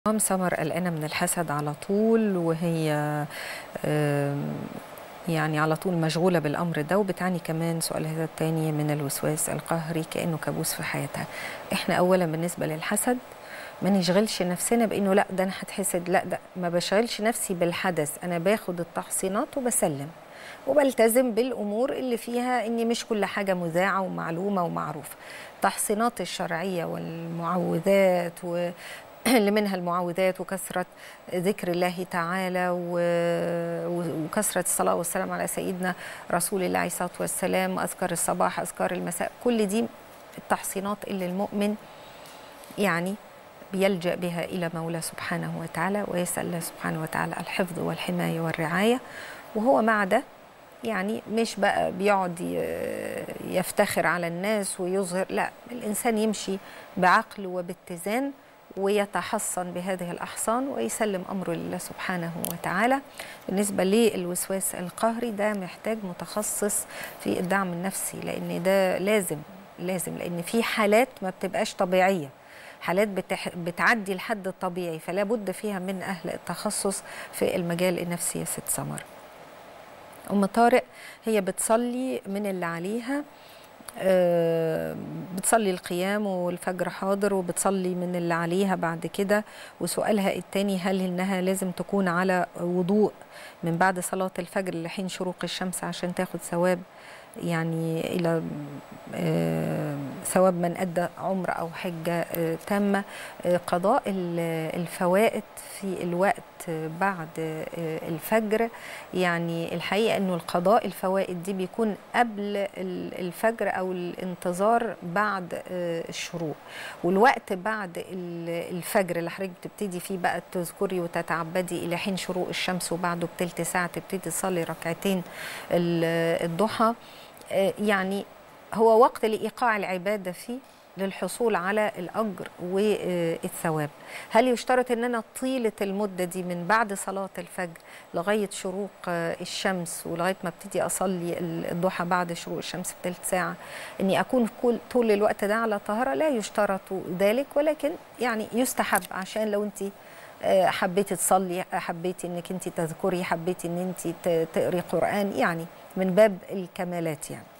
مام سمر قلقانة من الحسد على طول وهي آم، يعني على طول مشغولة بالأمر ده وبتعاني كمان سؤالها التاني من الوسواس القهري كأنه كابوس في حياتها احنا أولا بالنسبة للحسد ما نشغلش نفسنا بأنه لا ده أنا هتحسد لا ده ما بشغلش نفسي بالحدث أنا باخد التحصينات وبسلم وبلتزم بالامور اللي فيها ان مش كل حاجه مذاعه ومعلومه ومعروفه التحصينات الشرعيه والمعوذات و اللي منها المعوذات وكثرة ذكر الله تعالى و- وكثرة الصلاة والسلام على سيدنا رسول الله عليه الصلاة والسلام أذكار الصباح أذكار المساء كل دي التحصينات اللي المؤمن يعني بيلجأ بها إلى مولاه سبحانه وتعالى ويسأل الله سبحانه وتعالى الحفظ والحماية والرعاية وهو مع ده يعني مش بقى بيقعد ي- يفتخر على الناس ويظهر لا الإنسان يمشي بعقل وباتزان ويتحصن بهذه الأحصان ويسلم أمره لله سبحانه وتعالى بالنسبة للوسواس القهري ده محتاج متخصص في الدعم النفسي لأن ده لازم لازم لأن في حالات ما بتبقاش طبيعية حالات بتح... بتعدي الحد الطبيعي فلا بد فيها من أهل التخصص في المجال النفسي يا ست سمر أم طارق هي بتصلي من اللي عليها آه، بتصلي القيام والفجر حاضر وبتصلي من اللي عليها بعد كده وسؤالها التاني هل انها لازم تكون على وضوء من بعد صلاة الفجر لحين شروق الشمس عشان تاخد ثواب يعني الى آه، ثواب من ادى عمره او حجه آه، تامه آه، قضاء ال- الفوائد في الوقت آه، بعد آه، الفجر يعني الحقيقه انه القضاء الفوائد دي بيكون قبل ال- الفجر او الانتظار بعد آه، الشروق والوقت بعد ال- الفجر اللي حضرتك بتبتدي فيه بقى تذكري وتتعبدي الى حين شروق الشمس وبعده بتلت ساعه تبتدي تصلي ركعتين ال- الضحى آه، يعني هو وقت لإيقاع العبادة فيه للحصول على الأجر والثواب هل يشترط أن أنا طيلة المدة دي من بعد صلاة الفجر لغاية شروق آه، الشمس ولغاية ما ابتدي أصلي الضحى بعد شروق الشمس بثلث ساعة أني أكون كل طول الوقت ده على طهارة لا يشترط ذلك ولكن يعني يستحب عشان لو أنت آه، حبيتي تصلي حبيتي انك انت تذكري حبيتي ان انت ت- تقري قران يعني من باب الكمالات يعني